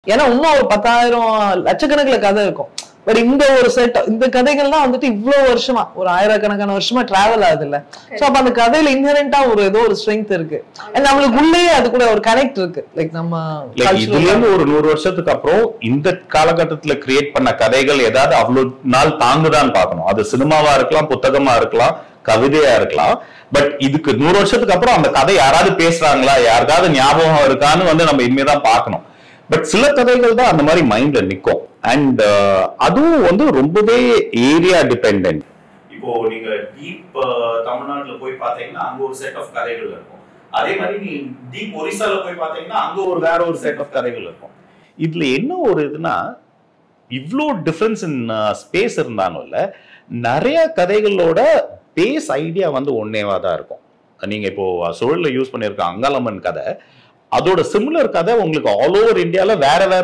ஏன்னா இன்னும் ஒரு பத்தாயிரம் லட்சக்கணக்கில் கதை இருக்கும் பட் இந்த ஒரு செட் இந்த கதைகள்லாம் வந்துட்டு இவ்வளவு வருஷமா ஒரு ஆயிரக்கணக்கான வருஷமா டிராவல் ஆகுது இல்ல சோ அப்ப அந்த கதையில இன்ஹரண்டா ஒரு ஏதோ ஒரு ஸ்ட்ரென்த் இருக்கு And நம்மளுக்கு உள்ளேயே அது கூட ஒரு கனெக்ட் இருக்கு லைக் நம்ம லைக் cultural- இதுல இருந்து ஒரு நூறு வருஷத்துக்கு அப்புறம் இந்த காலகட்டத்துல கிரியேட் பண்ண கதைகள் ஏதாவது அவ்வளவு நாள் தாங்குதான்னு பார்க்கணும் அது சினிமாவா இருக்கலாம் புத்தகமா இருக்கலாம் கவிதையா இருக்கலாம் பட் இதுக்கு நூறு வருஷத்துக்கு அப்புறம் அந்த கதை யாராவது பேசுறாங்களா யாருக்காவது ஞாபகம் இருக்கான்னு வந்து நம்ம இனிமேதான் பார்க்கணும் பட் சில கதைகள் தான் அந்த மாதிரி மைண்ட்ல நிக்கும் அண்ட் அதுவும் வந்து ரொம்பவே ஏரியா டிபெண்ட் இப்போ நீங்க டீப் தமிழ்நாட்டுல போய் பாத்தீங்கன்னா அங்க ஒரு செட் ஆஃப் கதைகள் இருக்கும் அதே மாதிரி நீ டீப் ஒரிசால போய் பாத்தீங்கன்னா அங்க ஒரு வேற ஒரு செட் ஆஃப் கதைகள் இருக்கும் இதுல என்ன ஒரு இதுனா இவ்வளோ டிஃப்ரென்ஸ் இன் ஸ்பேஸ் இருந்தாலும் நிறைய கதைகளோட பேஸ் ஐடியா வந்து ஒன்னேவா தான் இருக்கும் நீங்க இப்போ சுழல்ல யூஸ் பண்ணியிருக்க அங்காளம்மன் கதை அதோட சிமிலர் கதை உங்களுக்கு ஆல் ஓவர் இந்தியால வேற வேற